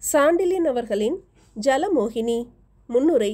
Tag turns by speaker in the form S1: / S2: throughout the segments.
S1: சாண்டிலியன் அவர்களின் ஜலமோகினி முன்னுரை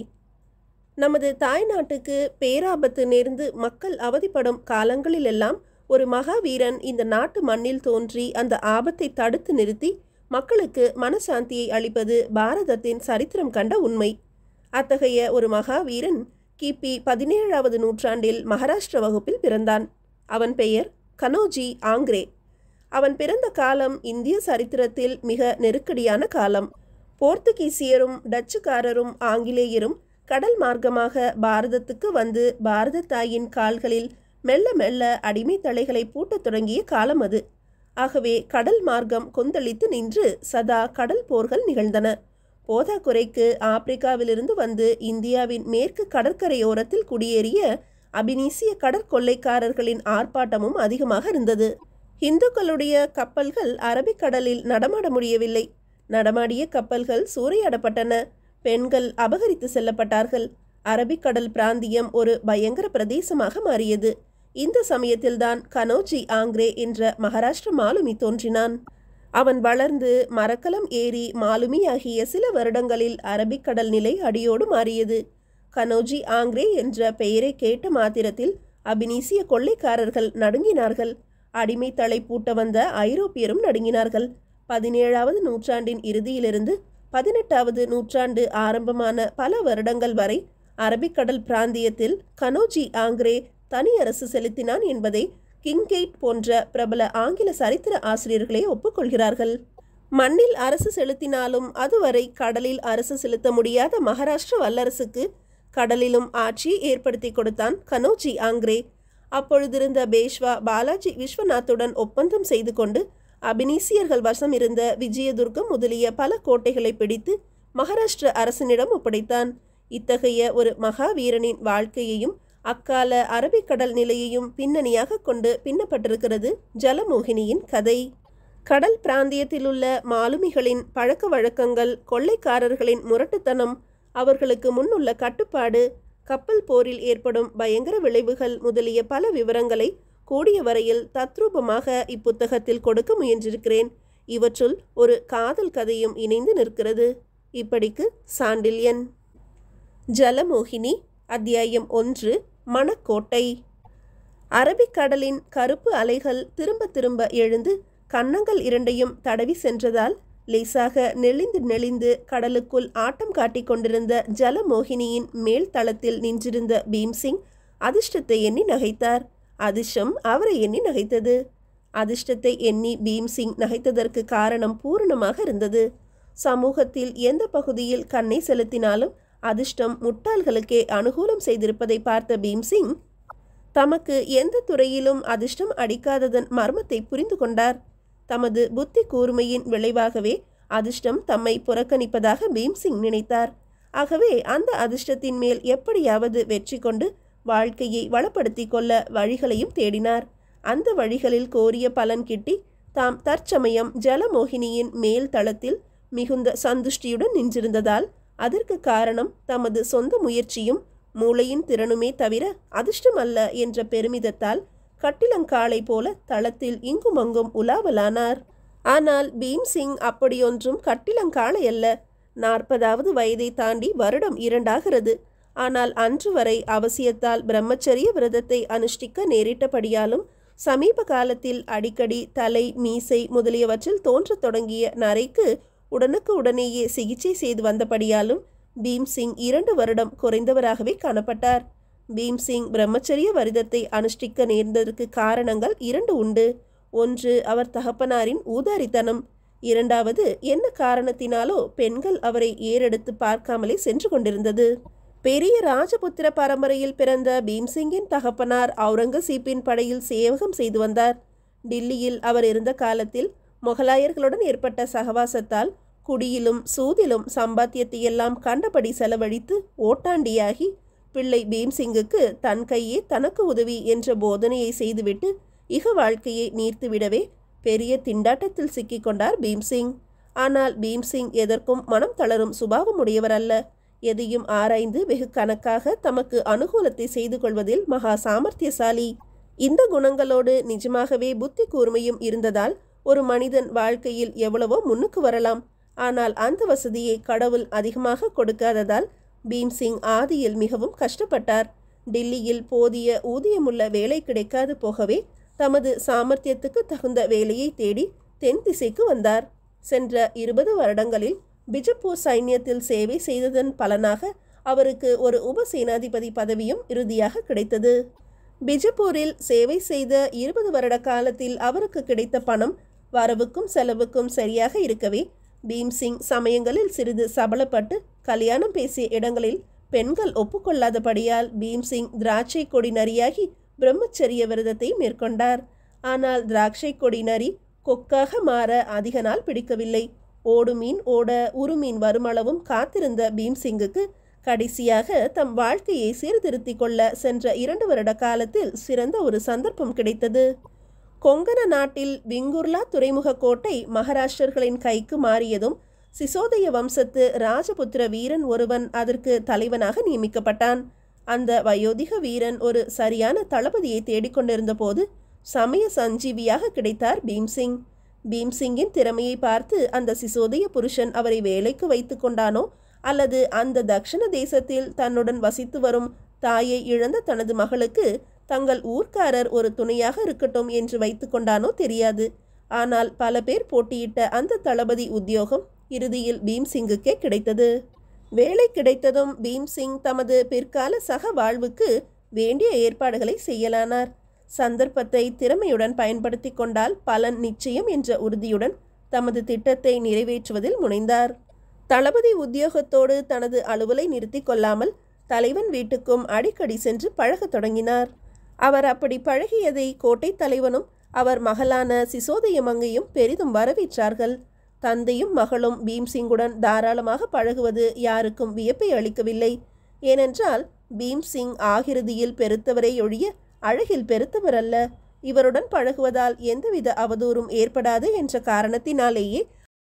S1: நமது தாய்நாட்டுக்கு பேராபத்து நேர்ந்து மக்கள் அவதிப்படும் காலங்களிலெல்லாம் ஒரு மகாவீரன் இந்த நாட்டு மண்ணில் தோன்றி அந்த ஆபத்தை தடுத்து நிறுத்தி மக்களுக்கு மனசாந்தியை அளிப்பது பாரதத்தின் சரித்திரம் கண்ட உண்மை அத்தகைய ஒரு மகாவீரன் கிபி பதினேழாவது நூற்றாண்டில் மகாராஷ்டிர வகுப்பில் பிறந்தான் அவன் பெயர் கனோஜி ஆங்க்ரே அவன் பிறந்த காலம் இந்திய சரித்திரத்தில் மிக நெருக்கடியான காலம் போர்த்துகீசியரும் டச்சுக்காரரும் ஆங்கிலேயரும் கடல் மார்க்கமாக பாரதத்துக்கு வந்து பாரத தாயின் கால்களில் மெல்ல மெல்ல அடிமை தலைகளை பூட்டத் தொடங்கிய காலம் அது ஆகவே கடல் மார்க்கம் கொந்தளித்து நின்று சதா கடல் போர்கள் நிகழ்ந்தன போதாக்குறைக்கு ஆப்பிரிக்காவிலிருந்து வந்து இந்தியாவின் மேற்கு கடற்கரையோரத்தில் குடியேறிய அபினீசிய கடற்கொள்ளைக்காரர்களின் ஆர்ப்பாட்டமும் அதிகமாக இருந்தது இந்துக்களுடைய கப்பல்கள் அரபிக்கடலில் நடமாட முடியவில்லை நடமாடிய கப்பல்கள் சூறையாடப்பட்டன பெண்கள் அபகரித்து செல்லப்பட்டார்கள் அரபிக்கடல் பிராந்தியம் ஒரு பயங்கர பிரதேசமாக மாறியது இந்த சமயத்தில்தான் கனோஜி ஆங்க்ரே என்ற மகாராஷ்டிர மாலுமி தோன்றினான் அவன் வளர்ந்து மரக்கலம் ஏறி மாலுமியாகிய சில வருடங்களில் அரபிக்கடல் நிலை அடியோடு மாறியது கனோஜி ஆங்க்ரே என்ற பெயரை கேட்ட மாத்திரத்தில் அபினீசிய கொள்ளைக்காரர்கள் நடுங்கினார்கள் அடிமை தலை பூட்ட வந்த ஐரோப்பியரும் நடுங்கினார்கள் பதினேழாவது நூற்றாண்டின் இறுதியிலிருந்து பதினெட்டாவது நூற்றாண்டு ஆரம்பமான பல வருடங்கள் வரை அரபிக்கடல் பிராந்தியத்தில் கனோஜி ஆங்க்ரே தனி அரசு செலுத்தினான் என்பதை கிங்கெய்ட் போன்ற பிரபல ஆங்கில சரித்திர ஆசிரியர்களே ஒப்புக்கொள்கிறார்கள் மண்ணில் அரசு செலுத்தினாலும் அதுவரை கடலில் அரசு செலுத்த முடியாத மகாராஷ்டிர வல்லரசுக்கு கடலிலும் ஆட்சி ஏற்படுத்தி கொடுத்தான் கனோஜி ஆங்க்ரே அப்பொழுதிருந்த பேஷ்வா பாலாஜி விஸ்வநாத்துடன் ஒப்பந்தம் செய்து கொண்டு அபினீசியர்கள் வசம் இருந்த விஜயதுர்கம் முதலிய பல கோட்டைகளை பிடித்து மகாராஷ்டிர அரசனிடம் ஒப்படைத்தான் இத்தகைய ஒரு மகாவீரனின் வாழ்க்கையையும் அக்கால அரபிக்கடல் நிலையையும் பின்னணியாக கொண்டு பின்னப்பட்டிருக்கிறது ஜலமோகினியின் கதை கடல் பிராந்தியத்திலுள்ள மாலுமிகளின் பழக்க வழக்கங்கள் கொள்ளைக்காரர்களின் முரட்டுத்தனம் அவர்களுக்கு முன்னுள்ள கட்டுப்பாடு கப்பல் போரில் ஏற்படும் பயங்கர விளைவுகள் முதலிய பல விவரங்களை கூடிய வரையில் தத்ரூபமாக இப்புத்தகத்தில் கொடுக்க முயன்றிருக்கிறேன் இவற்றுள் ஒரு காதல் கதையும் இணைந்து நிற்கிறது இப்படிக்கு சாண்டில்யன் ஜலமோகினி அத்தியாயம் ஒன்று மணக்கோட்டை அரபிக்கடலின் கருப்பு அலைகள் திரும்ப திரும்ப எழுந்து கன்னங்கள் இரண்டையும் தடவி சென்றதால் லேசாக நெளிந்து நெளிந்து கடலுக்குள் ஆட்டம் காட்டிக் கொண்டிருந்த ஜலமோகினியின் மேல் தளத்தில் நின்றிருந்த பீம்சிங் அதிர்ஷ்டத்தை எண்ணி நகைத்தார் அதிர்ஷ்டம் அவரை எண்ணி நகைத்தது அதிர்ஷ்டத்தை எண்ணி பீம்சிங் நகைத்ததற்கு காரணம் பூரணமாக இருந்தது சமூகத்தில் எந்த பகுதியில் கண்ணை செலுத்தினாலும் அதிர்ஷ்டம் முட்டாள்களுக்கே அனுகூலம் செய்திருப்பதை பார்த்த பீம்சிங் தமக்கு எந்த துறையிலும் அதிர்ஷ்டம் அடிக்காததன் மர்மத்தை புரிந்து கொண்டார் தமது புத்தி கூர்மையின் விளைவாகவே அதிர்ஷ்டம் தம்மை புறக்கணிப்பதாக பீம்சிங் நினைத்தார் ஆகவே அந்த அதிர்ஷ்டத்தின் மேல் எப்படியாவது வெற்றி கொண்டு வாழ்க்கையை வளப்படுத்திக் கொள்ள வழிகளையும் தேடினார் அந்த வழிகளில் கோரிய பலன் கிட்டி தாம் தற்சமயம் ஜலமோகினியின் மேல் தளத்தில் மிகுந்த சந்துஷ்டியுடன் நின்றிருந்ததால் அதற்கு காரணம் தமது சொந்த முயற்சியும் மூளையின் திறனுமே தவிர அதிர்ஷ்டம் அல்ல என்ற பெருமிதத்தால் கட்டிலங்காளை போல தளத்தில் இங்குமங்கும் உலாவலானார் ஆனால் பீம்சிங் அப்படியொன்றும் கட்டிலங்காளை அல்ல நாற்பதாவது வயதை தாண்டி வருடம் இரண்டாகிறது ஆனால் அன்று வரை அவசியத்தால் பிரம்மச்சரிய விரதத்தை அனுஷ்டிக்க நேரிட்டபடியாலும் சமீப காலத்தில் அடிக்கடி தலை மீசை முதலியவற்றில் தோன்றத் தொடங்கிய நரைக்கு உடனுக்கு உடனேயே சிகிச்சை செய்து வந்தபடியாலும் பீம்சிங் இரண்டு வருடம் குறைந்தவராகவே காணப்பட்டார் பீம்சிங் பிரம்மச்சரிய விரதத்தை அனுஷ்டிக்க நேர்ந்ததற்கு காரணங்கள் இரண்டு உண்டு ஒன்று அவர் தகப்பனாரின் ஊதாரித்தனம் இரண்டாவது என்ன காரணத்தினாலோ பெண்கள் அவரை ஏறெடுத்து பார்க்காமலே சென்று கொண்டிருந்தது பெரிய ராஜபுத்திர பரம்பரையில் பிறந்த பீம்சிங்கின் தகப்பனார் அவுரங்கசீப்பின் படையில் சேவகம் செய்து வந்தார் டில்லியில் அவர் இருந்த காலத்தில் முகலாயர்களுடன் ஏற்பட்ட சகவாசத்தால் குடியிலும் சூதிலும் சம்பாத்தியத்தையெல்லாம் கண்டபடி செலவழித்து ஓட்டாண்டியாகி பிள்ளை பீம்சிங்குக்கு தன் கையே தனக்கு உதவி என்ற போதனையை செய்துவிட்டு இக வாழ்க்கையை நீர்த்துவிடவே பெரிய திண்டாட்டத்தில் சிக்கிக்கொண்டார் பீம்சிங் ஆனால் பீம்சிங் எதற்கும் மனம் தளரும் சுபாவமுடையவர் அல்ல எதையும் ஆராய்ந்து வெகு கணக்காக தமக்கு அனுகூலத்தை செய்து கொள்வதில் மகா சாமர்த்தியசாலி இந்த குணங்களோடு நிஜமாகவே புத்தி கூர்மையும் இருந்ததால் ஒரு மனிதன் வாழ்க்கையில் எவ்வளவோ முன்னுக்கு வரலாம் ஆனால் அந்த வசதியை கடவுள் அதிகமாக கொடுக்காததால் பீம்சிங் ஆதியில் மிகவும் கஷ்டப்பட்டார் டில்லியில் போதிய ஊதியமுள்ள வேலை கிடைக்காது போகவே தமது சாமர்த்தியத்துக்கு தகுந்த வேலையை தேடி தென் திசைக்கு வந்தார் சென்ற இருபது வருடங்களில் பிஜப்பூர் சைன்யத்தில் சேவை செய்ததன் பலனாக அவருக்கு ஒரு உபசேனாதிபதி பதவியும் இறுதியாக கிடைத்தது பிஜப்பூரில் சேவை செய்த இருபது வருட காலத்தில் அவருக்கு கிடைத்த பணம் வரவுக்கும் செலவுக்கும் சரியாக இருக்கவே பீம்சிங் சமயங்களில் சிறிது சபலப்பட்டு கல்யாணம் பேசிய இடங்களில் பெண்கள் ஒப்புக்கொள்ளாதபடியால் பீம்சிங் திராட்சை கொடி நரியாகி பிரம்மச்சரிய விரதத்தை மேற்கொண்டார் ஆனால் திராட்சை கொடி நரி கொக்காக மாற அதிக நாள் பிடிக்கவில்லை ஓடு மீன் ஓட உருமீன் வருமளவும் காத்திருந்த பீம்சிங்குக்கு கடைசியாக தம் வாழ்க்கையை சீர்திருத்திக் கொள்ள சென்ற இரண்டு வருட காலத்தில் சிறந்த ஒரு சந்தர்ப்பம் கிடைத்தது கொங்கண நாட்டில் விங்குர்லா துறைமுக கோட்டை மகாராஷ்டிரர்களின் கைக்கு மாறியதும் சிசோதய வம்சத்து ராஜபுத்திர வீரன் ஒருவன் அதற்கு தலைவனாக நியமிக்கப்பட்டான் அந்த வயோதிக வீரன் ஒரு சரியான தளபதியை தேடிக்கொண்டிருந்த போது சமய சஞ்சீவியாக கிடைத்தார் பீம்சிங் பீம்சிங்கின் திறமையை பார்த்து அந்த சிசோதய புருஷன் அவரை வேலைக்கு வைத்து கொண்டானோ அல்லது அந்த தக்ஷண தேசத்தில் தன்னுடன் வசித்து வரும் தாயை இழந்த தனது மகளுக்கு தங்கள் ஊர்க்காரர் ஒரு துணையாக இருக்கட்டும் என்று வைத்து கொண்டானோ தெரியாது ஆனால் பல பேர் போட்டியிட்ட அந்த தளபதி உத்தியோகம் இறுதியில் பீம்சிங்குக்கே கிடைத்தது வேலை கிடைத்ததும் பீம்சிங் தமது பிற்கால சக வாழ்வுக்கு வேண்டிய ஏற்பாடுகளை செய்யலானார் சந்தர்ப்பத்தை திறமையுடன் பயன்படுத்தி கொண்டால் பலன் நிச்சயம் என்ற உறுதியுடன் தமது திட்டத்தை நிறைவேற்றுவதில் முனைந்தார் தளபதி உத்தியோகத்தோடு தனது அலுவலை நிறுத்தி கொள்ளாமல் தலைவன் வீட்டுக்கும் அடிக்கடி சென்று பழகத் தொடங்கினார் அவர் அப்படி பழகியதை கோட்டை தலைவனும் அவர் மகளான சிசோதயமங்கையும் பெரிதும் வரவேற்றார்கள் தந்தையும் மகளும் பீம்சிங்குடன் தாராளமாக பழகுவது யாருக்கும் வியப்பை அளிக்கவில்லை ஏனென்றால் பீம்சிங் ஆகிருதியில் பெருத்தவரை ஒழிய அழகில் பெருத்தவர் அல்ல இவருடன் பழகுவதால் எந்தவித அவதூறும் ஏற்படாது என்ற காரணத்தினாலேயே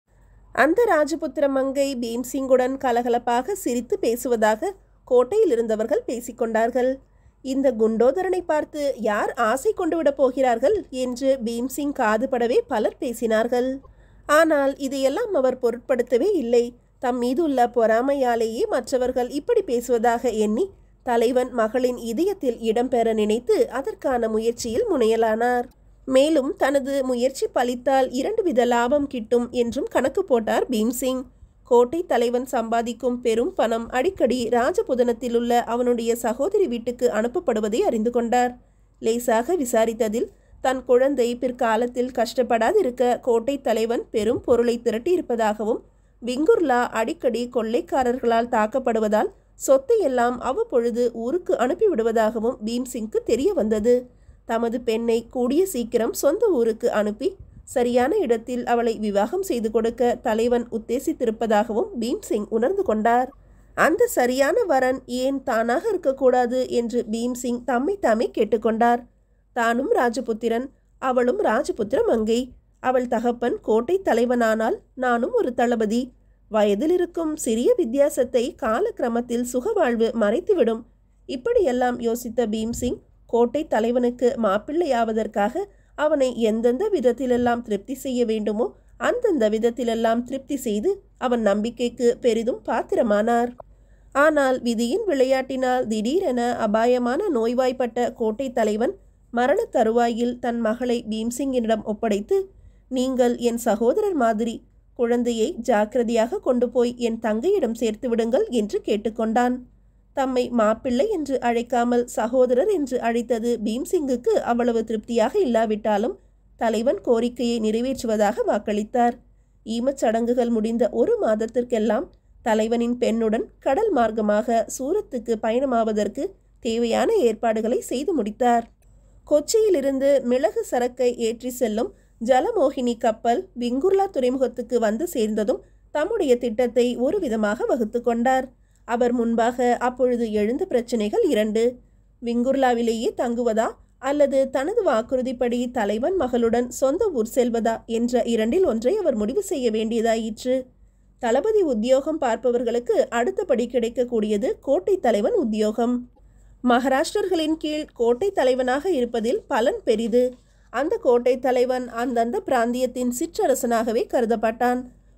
S1: அந்த ராஜபுத்திர மங்கை பீம்சிங்குடன் கலகலப்பாக சிரித்து பேசுவதாக கோட்டையில் இருந்தவர்கள் பேசிக்கொண்டார்கள் இந்த குண்டோதரனை பார்த்து யார் ஆசை கொண்டு விடப் போகிறார்கள் என்று பீம்சிங் காதுபடவே பலர் பேசினார்கள் ஆனால் இதையெல்லாம் அவர் பொருட்படுத்தவே இல்லை தம் மீதுள்ள பொறாமையாலேயே மற்றவர்கள் இப்படி பேசுவதாக எண்ணி தலைவன் மகளின் இதயத்தில் இடம்பெற நினைத்து அதற்கான முயற்சியில் முனையலானார் மேலும் தனது முயற்சி பலித்தால் இரண்டு வித லாபம் கிட்டும் என்றும் கணக்கு போட்டார் பீம்சிங் கோட்டை தலைவன் சம்பாதிக்கும் பெரும் பணம் அடிக்கடி ராஜபுதனத்தில் உள்ள அவனுடைய சகோதரி வீட்டுக்கு அனுப்பப்படுவதை அறிந்து கொண்டார் லேசாக விசாரித்ததில் தன் குழந்தை பிற்காலத்தில் கஷ்டப்படாதிருக்க கோட்டை தலைவன் பெரும் பொருளை திரட்டி இருப்பதாகவும் விங்குர்லா அடிக்கடி கொள்ளைக்காரர்களால் தாக்கப்படுவதால் சொத்தை எல்லாம் அவ்வப்பொழுது ஊருக்கு அனுப்பிவிடுவதாகவும் பீம்சிங்க்கு தெரிய வந்தது தமது பெண்ணை கூடிய சீக்கிரம் சொந்த ஊருக்கு அனுப்பி சரியான இடத்தில் அவளை விவாகம் செய்து கொடுக்க தலைவன் உத்தேசித்திருப்பதாகவும் பீம்சிங் உணர்ந்து கொண்டார் அந்த சரியான வரன் ஏன் தானாக இருக்கக்கூடாது என்று பீம்சிங் தம்மை தாமே கேட்டுக்கொண்டார் தானும் ராஜபுத்திரன் அவளும் ராஜபுத்திர மங்கை அவள் தகப்பன் கோட்டை தலைவனானால் நானும் ஒரு தளபதி வயதில் இருக்கும் சிறிய வித்தியாசத்தை காலக்கிரமத்தில் சுகவாழ்வு மறைத்துவிடும் இப்படியெல்லாம் யோசித்த பீம்சிங் கோட்டை தலைவனுக்கு மாப்பிள்ளையாவதற்காக அவனை எந்தெந்த விதத்திலெல்லாம் திருப்தி செய்ய வேண்டுமோ அந்தந்த விதத்திலெல்லாம் திருப்தி செய்து அவன் நம்பிக்கைக்கு பெரிதும் பாத்திரமானார் ஆனால் விதியின் விளையாட்டினால் திடீரென அபாயமான நோய்வாய்ப்பட்ட கோட்டை தலைவன் மரண தருவாயில் தன் மகளை பீம்சிங்கினிடம் ஒப்படைத்து நீங்கள் என் சகோதரர் மாதிரி குழந்தையை ஜாக்கிரதையாக கொண்டு போய் என் தங்கையிடம் சேர்த்து விடுங்கள் என்று கேட்டுக்கொண்டான் தம்மை மாப்பிள்ளை என்று அழைக்காமல் சகோதரர் என்று அழைத்தது பீம்சிங்குக்கு அவ்வளவு திருப்தியாக இல்லாவிட்டாலும் தலைவன் கோரிக்கையை நிறைவேற்றுவதாக வாக்களித்தார் ஈமச் சடங்குகள் முடிந்த ஒரு மாதத்திற்கெல்லாம் தலைவனின் பெண்ணுடன் கடல் மார்க்கமாக சூரத்துக்கு பயணமாவதற்கு தேவையான ஏற்பாடுகளை செய்து முடித்தார் கொச்சியிலிருந்து மிளகு சரக்கை ஏற்றி செல்லும் ஜலமோகினி கப்பல் விங்குர்லா துறைமுகத்துக்கு வந்து சேர்ந்ததும் தம்முடைய திட்டத்தை ஒரு விதமாக வகுத்து கொண்டார் அவர் முன்பாக அப்பொழுது எழுந்த பிரச்சனைகள் இரண்டு விங்குர்லாவிலேயே தங்குவதா அல்லது தனது வாக்குறுதிப்படி தலைவன் மகளுடன் சொந்த ஊர் செல்வதா என்ற இரண்டில் ஒன்றை அவர் முடிவு செய்ய வேண்டியதாயிற்று தளபதி உத்தியோகம் பார்ப்பவர்களுக்கு அடுத்தபடி கிடைக்கக்கூடியது கோட்டை தலைவன் உத்தியோகம் மகாராஷ்டிரர்களின் கீழ் கோட்டை தலைவனாக இருப்பதில் பலன் பெரிது அந்த கோட்டை தலைவன் அந்தந்த பிராந்தியத்தின் சிற்றரசனாகவே கருதப்பட்டான்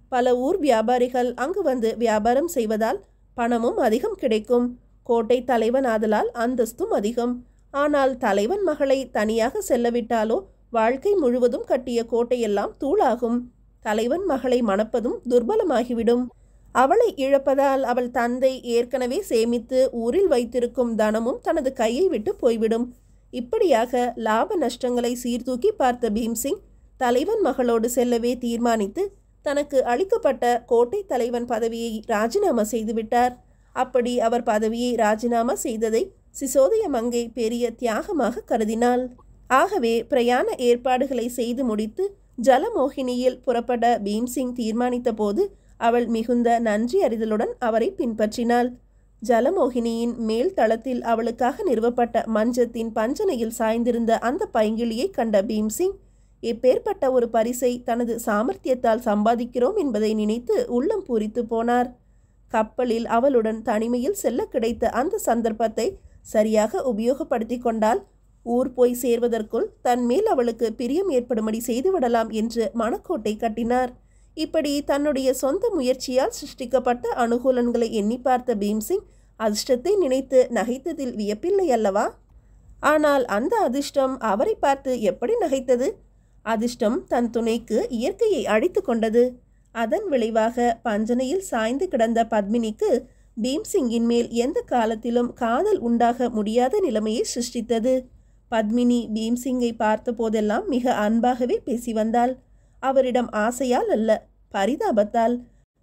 S1: பல ஊர் வியாபாரிகள் அங்கு வந்து வியாபாரம் செய்வதால் பணமும் அதிகம் கிடைக்கும் கோட்டை தலைவன் ஆதலால் அந்தஸ்தும் அதிகம் ஆனால் தலைவன் மகளை தனியாக செல்லவிட்டாலோ வாழ்க்கை முழுவதும் கட்டிய கோட்டையெல்லாம் தூளாகும் தலைவன் மகளை மணப்பதும் துர்பலமாகிவிடும் அவளை இழப்பதால் அவள் தந்தை ஏற்கனவே சேமித்து ஊரில் வைத்திருக்கும் தனமும் தனது கையை விட்டு போய்விடும் இப்படியாக லாப நஷ்டங்களை சீர்தூக்கி பார்த்த பீம்சிங் தலைவன் மகளோடு செல்லவே தீர்மானித்து தனக்கு அளிக்கப்பட்ட கோட்டை தலைவன் பதவியை ராஜினாமா செய்துவிட்டார் அப்படி அவர் பதவியை ராஜினாமா செய்ததை சிசோதய மங்கை பெரிய தியாகமாக கருதினாள் ஆகவே பிரயாண ஏற்பாடுகளை செய்து முடித்து ஜலமோகினியில் புறப்பட பீம்சிங் தீர்மானித்த போது அவள் மிகுந்த நன்றி அறிதலுடன் அவரை பின்பற்றினாள் ஜலமோகினியின் மேல் தளத்தில் அவளுக்காக நிறுவப்பட்ட மஞ்சத்தின் பஞ்சனையில் சாய்ந்திருந்த அந்த பைங்கிளியை கண்ட பீம்சிங் எப்பேற்பட்ட ஒரு பரிசை தனது சாமர்த்தியத்தால் சம்பாதிக்கிறோம் என்பதை நினைத்து உள்ளம் பூரித்து போனார் கப்பலில் அவளுடன் தனிமையில் செல்ல கிடைத்த அந்த சந்தர்ப்பத்தை சரியாக உபயோகப்படுத்தி கொண்டால் ஊர் போய் சேர்வதற்குள் தன் மேல் அவளுக்கு பிரியம் ஏற்படும்படி செய்துவிடலாம் என்று மனக்கோட்டை கட்டினார் இப்படி தன்னுடைய சொந்த முயற்சியால் சிருஷ்டிக்கப்பட்ட அனுகூலன்களை எண்ணி பார்த்த பீம்சிங் அதிர்ஷ்டத்தை நினைத்து நகைத்ததில் வியப்பில்லை அல்லவா ஆனால் அந்த அதிர்ஷ்டம் அவரை பார்த்து எப்படி நகைத்தது அதிர்ஷ்டம் தன் துணைக்கு இயற்கையை அழித்து கொண்டது அதன் விளைவாக பஞ்சனையில் சாய்ந்து கிடந்த பத்மினிக்கு பீம்சிங்கின் மேல் எந்த காலத்திலும் காதல் உண்டாக முடியாத நிலைமையை சிருஷ்டித்தது பத்மினி பீம்சிங்கை பார்த்த போதெல்லாம் மிக அன்பாகவே பேசி வந்தாள் அவரிடம் ஆசையால் அல்ல பரிதாபத்தால்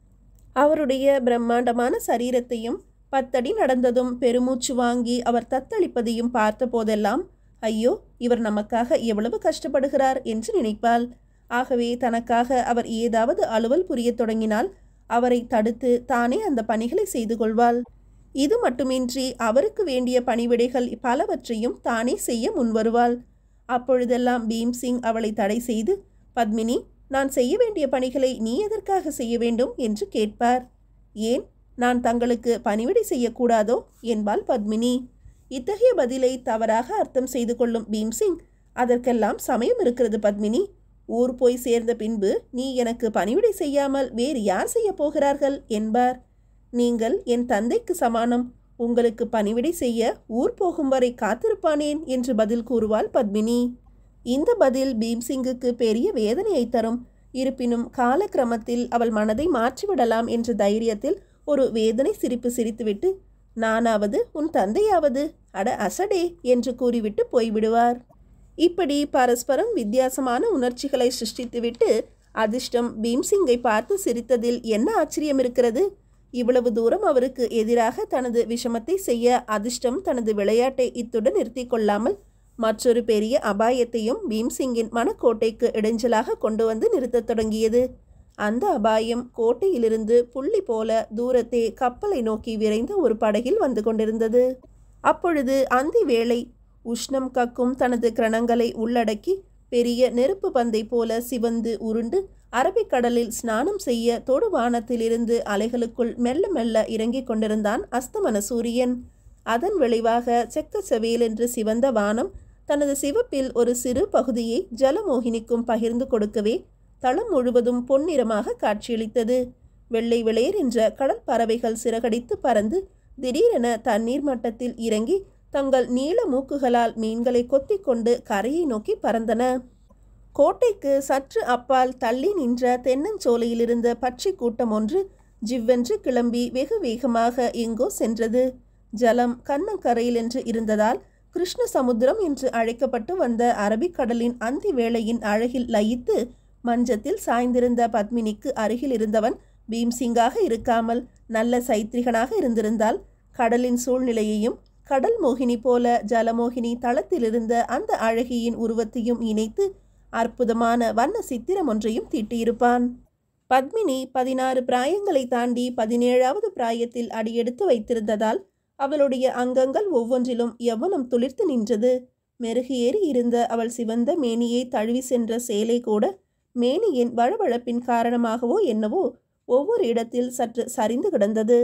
S1: அவருடைய பிரம்மாண்டமான சரீரத்தையும் பத்தடி நடந்ததும் பெருமூச்சு வாங்கி அவர் தத்தளிப்பதையும் பார்த்த போதெல்லாம் ஐயோ இவர் நமக்காக எவ்வளவு கஷ்டப்படுகிறார் என்று நினைப்பாள் ஆகவே தனக்காக அவர் ஏதாவது அலுவல் புரியத் தொடங்கினால் அவரை தடுத்து தானே அந்த பணிகளை செய்து கொள்வாள் இது மட்டுமின்றி அவருக்கு வேண்டிய பணிவிடைகள் பலவற்றையும் தானே செய்ய முன்வருவாள் அப்பொழுதெல்லாம் பீம்சிங் அவளை தடை செய்து பத்மினி நான் செய்ய வேண்டிய பணிகளை நீ எதற்காக செய்ய வேண்டும் என்று கேட்பார் ஏன் நான் தங்களுக்கு பணிவிடை செய்யக்கூடாதோ என்பாள் பத்மினி இத்தகைய பதிலை தவறாக அர்த்தம் செய்து கொள்ளும் பீம்சிங் அதற்கெல்லாம் சமயம் இருக்கிறது பத்மினி ஊர் போய் சேர்ந்த பின்பு நீ எனக்கு பணிவிடை செய்யாமல் வேறு யார் செய்ய போகிறார்கள் என்பார் நீங்கள் என் தந்தைக்கு சமானம் உங்களுக்கு பணிவிடை செய்ய ஊர் போகும் வரை காத்திருப்பானேன் என்று பதில் கூறுவாள் பத்மினி இந்த பதில் பீம்சிங்குக்கு பெரிய வேதனையை தரும் இருப்பினும் காலக்கிரமத்தில் அவள் மனதை மாற்றிவிடலாம் என்ற தைரியத்தில் ஒரு வேதனை சிரிப்பு சிரித்துவிட்டு நானாவது உன் தந்தையாவது அட அசடே என்று கூறிவிட்டு போய்விடுவார் இப்படி பரஸ்பரம் வித்தியாசமான உணர்ச்சிகளை சிருஷ்டித்துவிட்டு அதிர்ஷ்டம் பீம்சிங்கை பார்த்து சிரித்ததில் என்ன ஆச்சரியம் இருக்கிறது இவ்வளவு தூரம் அவருக்கு எதிராக தனது விஷமத்தை செய்ய அதிர்ஷ்டம் தனது விளையாட்டை இத்துடன் நிறுத்தி கொள்ளாமல் மற்றொரு பெரிய அபாயத்தையும் பீம்சிங்கின் மனக்கோட்டைக்கு இடைஞ்சலாக கொண்டு வந்து நிறுத்தத் தொடங்கியது அந்த அபாயம் கோட்டையிலிருந்து புள்ளி போல தூரத்தே கப்பலை நோக்கி விரைந்த ஒரு படகில் வந்து கொண்டிருந்தது அப்பொழுது அந்தி வேளை உஷ்ணம் கக்கும் தனது கிரணங்களை உள்ளடக்கி பெரிய நெருப்பு பந்தை போல சிவந்து உருண்டு அரபிக்கடலில் ஸ்நானம் செய்ய தொடு வானத்திலிருந்து அலைகளுக்குள் மெல்ல மெல்ல இறங்கிக் கொண்டிருந்தான் அஸ்தமன சூரியன் அதன் விளைவாக செக்க செவேலென்று சிவந்த வானம் தனது சிவப்பில் ஒரு சிறு பகுதியை ஜலமோகினிக்கும் பகிர்ந்து கொடுக்கவே தளம் முழுவதும் பொன்னிறமாக காட்சியளித்தது வெள்ளை வெளியர் என்ற கடல் பறவைகள் சிறகடித்து பறந்து திடீரென தண்ணீர் மட்டத்தில் இறங்கி தங்கள் நீல மூக்குகளால் மீன்களை கொத்திக் கொண்டு கரையை நோக்கி பறந்தன கோட்டைக்கு சற்று அப்பால் தள்ளி நின்ற தென்னஞ்சோலையிலிருந்த பட்சி கூட்டம் ஒன்று ஜிவ்வென்று கிளம்பி வெகு வேகமாக எங்கோ சென்றது ஜலம் கண்ணங்கரையில் என்று இருந்ததால் கிருஷ்ண சமுத்திரம் என்று அழைக்கப்பட்டு வந்த அரபிக்கடலின் அந்தி வேளையின் அழகில் லயித்து மஞ்சத்தில் சாய்ந்திருந்த பத்மினிக்கு அருகில் இருந்தவன் பீம்சிங்காக இருக்காமல் நல்ல சைத்ரிகனாக இருந்திருந்தால் கடலின் சூழ்நிலையையும் கடல் மோகினி போல ஜலமோகினி தளத்திலிருந்த அந்த அழகியின் உருவத்தையும் இணைத்து அற்புதமான வண்ண சித்திரம் ஒன்றையும் தீட்டியிருப்பான் பத்மினி பதினாறு பிராயங்களை தாண்டி பதினேழாவது பிராயத்தில் அடியெடுத்து வைத்திருந்ததால் அவளுடைய அங்கங்கள் ஒவ்வொன்றிலும் யவனம் துளிர்த்து நின்றது மெருகேறி இருந்த அவள் சிவந்த மேனியை தழுவி சென்ற சேலை கூட மேனியின் வழவழப்பின் காரணமாகவோ என்னவோ ஒவ்வொரு இடத்தில் சற்று சரிந்து கிடந்தது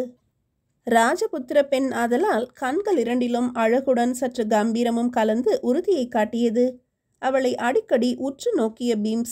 S1: ராஜபுத்திர பெண் ஆதலால் கண்கள் இரண்டிலும் அழகுடன் சற்று கம்பீரமும் கலந்து உறுதியை காட்டியது அவளை அடிக்கடி உற்று நோக்கிய பீம்சிங்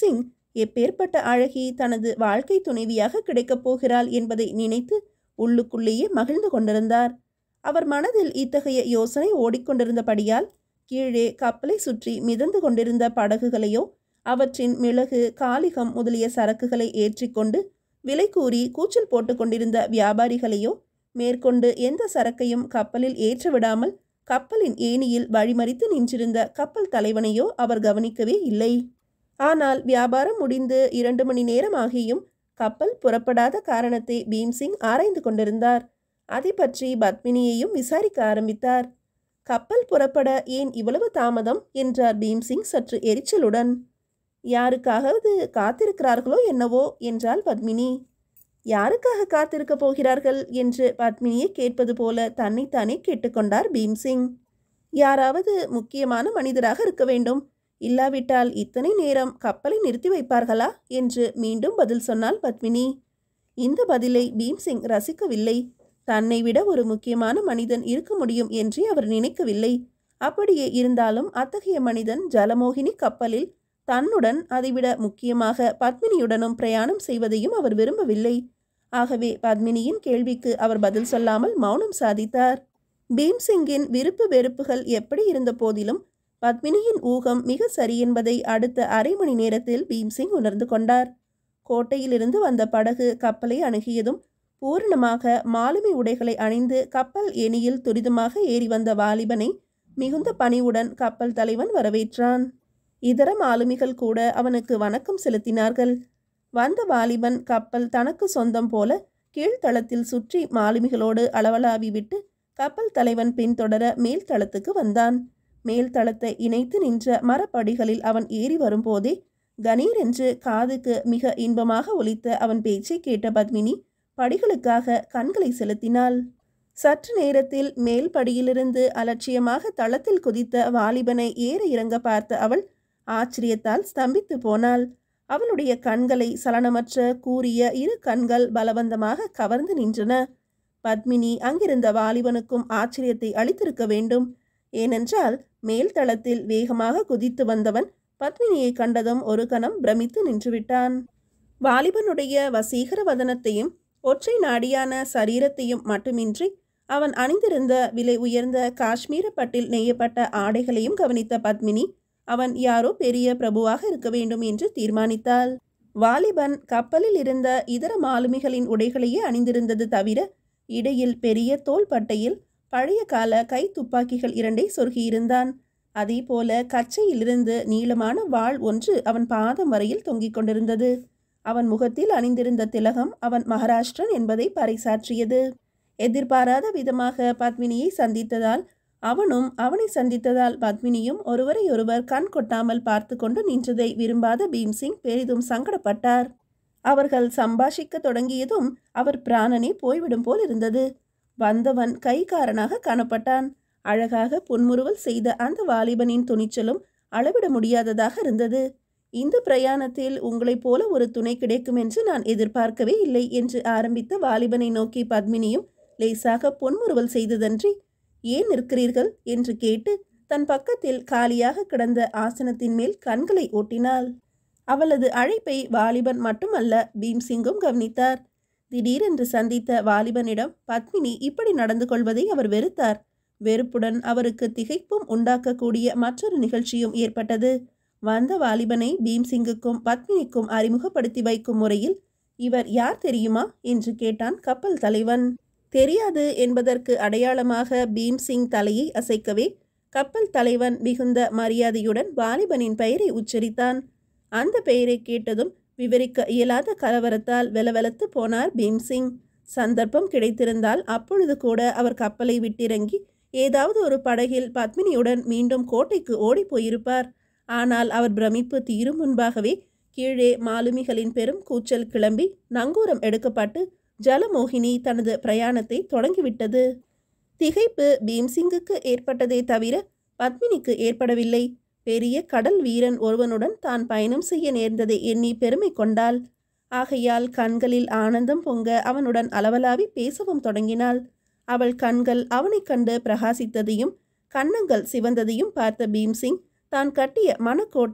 S1: எப்பேற்பட்ட அழகி தனது வாழ்க்கை துணைவியாக கிடைக்கப் போகிறாள் என்பதை நினைத்து உள்ளுக்குள்ளேயே மகிழ்ந்து கொண்டிருந்தார் அவர் மனதில் இத்தகைய யோசனை ஓடிக்கொண்டிருந்தபடியால் கீழே கப்பலை சுற்றி மிதந்து கொண்டிருந்த படகுகளையோ அவற்றின் மிளகு காலிகம் முதலிய சரக்குகளை ஏற்றிக்கொண்டு விலை கூறி கூச்சல் போட்டு கொண்டிருந்த வியாபாரிகளையோ மேற்கொண்டு எந்த சரக்கையும் கப்பலில் ஏற்ற விடாமல் கப்பலின் ஏணியில் வழிமறித்து நின்றிருந்த கப்பல் தலைவனையோ அவர் கவனிக்கவே இல்லை ஆனால் வியாபாரம் முடிந்து இரண்டு மணி நேரம் ஆகியும் கப்பல் புறப்படாத காரணத்தை பீம்சிங் ஆராய்ந்து கொண்டிருந்தார் அதை பற்றி பத்மினியையும் விசாரிக்க ஆரம்பித்தார் கப்பல் புறப்பட ஏன் இவ்வளவு தாமதம் என்றார் பீம்சிங் சற்று எரிச்சலுடன் யாருக்காகவது காத்திருக்கிறார்களோ என்னவோ என்றாள் பத்மினி யாருக்காக காத்திருக்கப் போகிறார்கள் என்று பத்மினியை கேட்பது போல தன்னைத்தானே கேட்டுக்கொண்டார் பீம்சிங் யாராவது முக்கியமான மனிதராக இருக்க வேண்டும் இல்லாவிட்டால் இத்தனை நேரம் கப்பலை நிறுத்தி வைப்பார்களா என்று மீண்டும் பதில் சொன்னாள் பத்மினி இந்த பதிலை பீம்சிங் ரசிக்கவில்லை தன்னை விட ஒரு முக்கியமான மனிதன் இருக்க முடியும் என்று அவர் நினைக்கவில்லை அப்படியே இருந்தாலும் அத்தகைய மனிதன் ஜலமோகினி கப்பலில் தன்னுடன் அதைவிட முக்கியமாக பத்மினியுடனும் பிரயாணம் செய்வதையும் அவர் விரும்பவில்லை ஆகவே பத்மினியின் கேள்விக்கு அவர் பதில் சொல்லாமல் மௌனம் சாதித்தார் பீம்சிங்கின் விருப்பு வெறுப்புகள் எப்படி இருந்த போதிலும் பத்மினியின் ஊகம் மிக சரி என்பதை அடுத்த அரை மணி நேரத்தில் பீம்சிங் உணர்ந்து கொண்டார் கோட்டையிலிருந்து வந்த படகு கப்பலை அணுகியதும் பூரணமாக மாலுமி உடைகளை அணிந்து கப்பல் ஏணியில் துரிதமாக ஏறி வந்த வாலிபனை மிகுந்த பணிவுடன் கப்பல் தலைவன் வரவேற்றான் இதர மாலுமிகள் கூட அவனுக்கு வணக்கம் செலுத்தினார்கள் வந்த வாலிபன் கப்பல் தனக்கு சொந்தம் போல கீழ்த்தளத்தில் சுற்றி மாலுமிகளோடு அளவலாவி விட்டு கப்பல் தலைவன் பின்தொடர மேல் தளத்துக்கு வந்தான் மேல் தளத்தை இணைத்து நின்ற மரப்படிகளில் அவன் ஏறி வரும்போதே கணீர் என்று காதுக்கு மிக இன்பமாக ஒலித்த அவன் பேச்சை கேட்ட பத்மினி படிகளுக்காக கண்களை செலுத்தினாள் சற்று நேரத்தில் மேல் படியிலிருந்து அலட்சியமாக தளத்தில் குதித்த வாலிபனை ஏற இறங்க பார்த்த அவள் ஆச்சரியத்தால் ஸ்தம்பித்து போனாள் அவளுடைய கண்களை சலனமற்ற கூறிய இரு கண்கள் பலவந்தமாக கவர்ந்து நின்றன பத்மினி அங்கிருந்த வாலிபனுக்கும் ஆச்சரியத்தை அளித்திருக்க வேண்டும் ஏனென்றால் மேல் தளத்தில் வேகமாக குதித்து வந்தவன் பத்மினியை கண்டதும் ஒரு கணம் பிரமித்து நின்றுவிட்டான் வாலிபனுடைய வசீகர வதனத்தையும் ஒற்றை நாடியான சரீரத்தையும் மட்டுமின்றி அவன் அணிந்திருந்த விலை உயர்ந்த காஷ்மீர பட்டில் நெய்யப்பட்ட ஆடைகளையும் கவனித்த பத்மினி அவன் யாரோ பெரிய பிரபுவாக இருக்க வேண்டும் என்று தீர்மானித்தாள் வாலிபன் கப்பலில் இருந்த இதர மாலுமிகளின் உடைகளையே அணிந்திருந்தது தவிர இடையில் பெரிய தோள்பட்டையில் பழைய கால கை துப்பாக்கிகள் இரண்டை சொருகியிருந்தான் அதேபோல கச்சையிலிருந்து நீளமான வாள் ஒன்று அவன் பாதம் வரையில் தொங்கிக் கொண்டிருந்தது அவன் முகத்தில் அணிந்திருந்த திலகம் அவன் மகாராஷ்டிரன் என்பதை பறைசாற்றியது எதிர்பாராத விதமாக பத்மினியை சந்தித்ததால் அவனும் அவனை சந்தித்ததால் பத்மினியும் ஒருவரை ஒருவர் கண் கொட்டாமல் பார்த்து கொண்டு நின்றதை விரும்பாத பீம்சிங் பெரிதும் சங்கடப்பட்டார் அவர்கள் சம்பாஷிக்க தொடங்கியதும் அவர் பிராணனே போய்விடும் போல் இருந்தது வந்தவன் கைக்காரனாக காணப்பட்டான் அழகாக புன்முறுவல் செய்த அந்த வாலிபனின் துணிச்சலும் அளவிட முடியாததாக இருந்தது இந்த பிரயாணத்தில் உங்களைப் போல ஒரு துணை கிடைக்கும் என்று நான் எதிர்பார்க்கவே இல்லை என்று ஆரம்பித்த வாலிபனை நோக்கி பத்மினியும் லேசாக பொன்முறுவல் செய்ததன்றி ஏன் நிற்கிறீர்கள் என்று கேட்டு தன் பக்கத்தில் காலியாக கிடந்த ஆசனத்தின் மேல் கண்களை ஓட்டினாள் அவளது அழைப்பை வாலிபன் மட்டுமல்ல பீம்சிங்கும் கவனித்தார் திடீரென்று சந்தித்த வாலிபனிடம் பத்மினி இப்படி நடந்து கொள்வதை அவர் வெறுத்தார் வெறுப்புடன் அவருக்கு திகைப்பும் உண்டாக்கக்கூடிய மற்றொரு நிகழ்ச்சியும் ஏற்பட்டது வந்த வாலிபனை பீம்சிங்குக்கும் பத்மினிக்கும் அறிமுகப்படுத்தி வைக்கும் முறையில் இவர் யார் தெரியுமா என்று கேட்டான் கப்பல் தலைவன் தெரியாது என்பதற்கு அடையாளமாக பீம்சிங் தலையை அசைக்கவே கப்பல் தலைவன் மிகுந்த மரியாதையுடன் வாலிபனின் பெயரை உச்சரித்தான் அந்த பெயரை கேட்டதும் விவரிக்க இயலாத கலவரத்தால் வெலவெலத்து போனார் பீம்சிங் சந்தர்ப்பம் கிடைத்திருந்தால் அப்பொழுது கூட அவர் கப்பலை விட்டிறங்கி ஏதாவது ஒரு படகில் பத்மினியுடன் மீண்டும் கோட்டைக்கு ஓடிப் போயிருப்பார் ஆனால் அவர் பிரமிப்பு தீரும் முன்பாகவே கீழே மாலுமிகளின் பெரும் கூச்சல் கிளம்பி நங்கூரம் எடுக்கப்பட்டு ஜலமோகினி தனது பிரயாணத்தை தொடங்கிவிட்டது திகைப்பு பீம்சிங்குக்கு ஏற்பட்டதே தவிர பத்மினிக்கு ஏற்படவில்லை பெரிய கடல் வீரன் ஒருவனுடன் தான் பயணம் செய்ய நேர்ந்ததை எண்ணி பெருமை கொண்டாள் ஆகையால் கண்களில் ஆனந்தம் பொங்க அவனுடன் அளவலாவி பேசவும் தொடங்கினாள் அவள் கண்கள் அவனைக் கண்டு பிரகாசித்ததையும் கன்னங்கள் சிவந்ததையும் பார்த்த பீம்சிங் தான் கட்டிய மணக்கோட்டை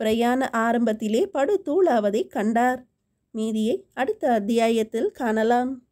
S1: பிரயாண ஆரம்பத்திலே படு தூளாவதை கண்டார் மீதியை அடுத்த அத்தியாயத்தில் காணலாம்